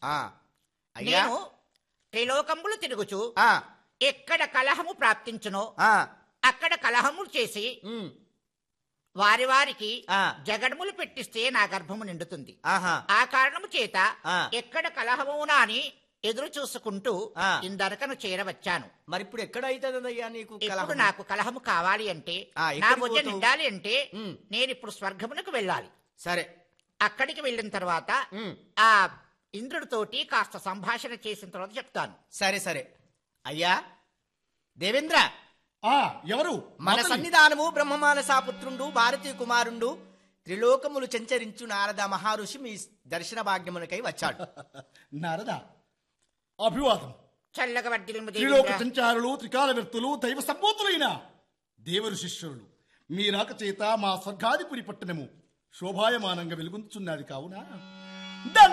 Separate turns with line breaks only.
ఆ అయ్యా
నేను త్రిలోకంబులు తిరుగుచు
ఆ
ఎక్కడ కలహము ప్రాప్తించునో
ఆ
అక్కడ కలహములు చేసి
ఉమ్,
వారి వారికి
ఆ.
జగడములు పెట్టిస్తే నా గర్భము నిండుతుంది
ఆహా
ఆ కారణము చేత
ఆ.
ఎక్కడ కలహమునా అని ఎదురు చూసుకుంటూ
ఆ.
ఇందరకను చేరవచ్చాను
మరి ఇప్పుడు ఎక్కడ అవుతుందయ్యా నీకు
ఇప్పుడు
కలహం?
నాకు కలహము కావాలి అంటే
ఆ,
నా
ఎక్కడికి
బుద్ధ
పోతావు?
నిండాలి అంటే
ఉమ్.
నేను ఇప్పుడు స్వర్గమునకు వెళ్ళాలి
సరే
అక్కడికి వెళ్ళిన తర్వాత
ఉమ్,
ఆ ఇంద్రుడితోటి కాస్త సంభాషణ చేసిన తర్వాత చెప్తాను
సరే సరే అయ్యా దేవేంద్ర
ఆ ఎవరు
మన
మాతలి.
సన్నిధానము బ్రహ్మమానసాపుత్రుండు భారతీ కుమారుండు త్రిలోకములు చెంచరించు నారద మహర్షి మీ దర్శన భాగ్యమునకై వచ్చాడు
నారద అభివాదం
చల్లగా వర్ధిల్లుము
త్రిలోక
దేవేంద్ర.
సంచారులు త్రికాల వ్యక్తులు దైవ సంబోధులైన దేవరు శిష్యులు మీ రాక చేత మా స్వర్గాధిపురి పట్టణము శోభాయమానంగా వెలుగొందుచున్నది కావున